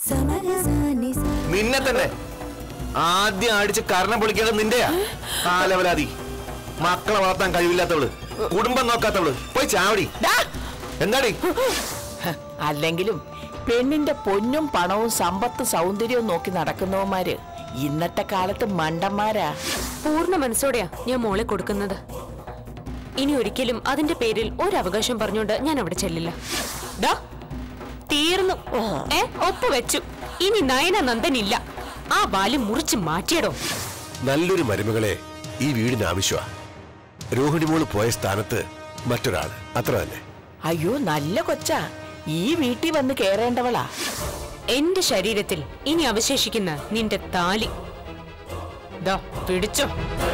നിന്നെ തന്നെ ആദ്യം അടിച്ച് കരണം പൊളിക്കേണ്ടത് നിന്റെയാ കാലവലാതി മക്കളെ വളർത്താൻ കഴിവില്ലാത്തവള് കുടുംബം നോക്കാത്തവള് പോയി ചാവടി ഡാ! എന്താടി ഹ, അല്ലെങ്കിലും പെണ്ണിന്റെ പൊന്നും പണവും സമ്പത്ത് സൗന്ദര്യവും നോക്കി നടക്കുന്നവന്മാര് ഇന്നത്തെ കാലത്ത് മണ്ടന്മാരാ പൂർണ്ണ മനസ്സോടെയാ ഞാൻ മോളെ കൊടുക്കുന്നത് ഇനി ഒരിക്കലും അതിന്റെ പേരിൽ ഒരവകാശം പറഞ്ഞുകൊണ്ട് ഞാൻ അവിടെ ചെല്ലില്ല ദാ, തീർന്നു ഏ ഒപ്പ് വെച്ചു ഇനി നയന നന്ദനില്ല ആ ബാലി മുറിച്ച് മാറ്റിയടോ നല്ലൊരു മരുമകളെ ഈ വീടിന് ആവശ്യമാ രോഹിണി മോള് പോയ സ്ഥാനത്ത് മറ്റൊരാൾ അത്ര തന്നെ അയ്യോ നല്ല കൊച്ചാ ഈ വീട്ടിൽ വന്ന് കേറേണ്ടവളാ എന്റെ ശരീരത്തിൽ ഇനി അവശേഷിക്കുന്ന നിന്റെ താലി ദാ പിടിച്ചോ